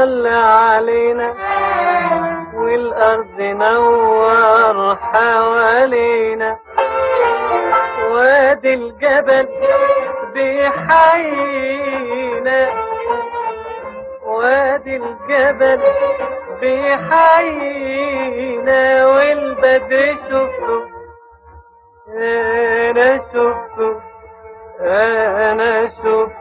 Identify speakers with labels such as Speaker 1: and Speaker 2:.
Speaker 1: طل علينا والأرض نور حوالينا وادي الجبل بيحيينا وادي الجبل بيحيينا والبدر شفته انا شفته انا شفته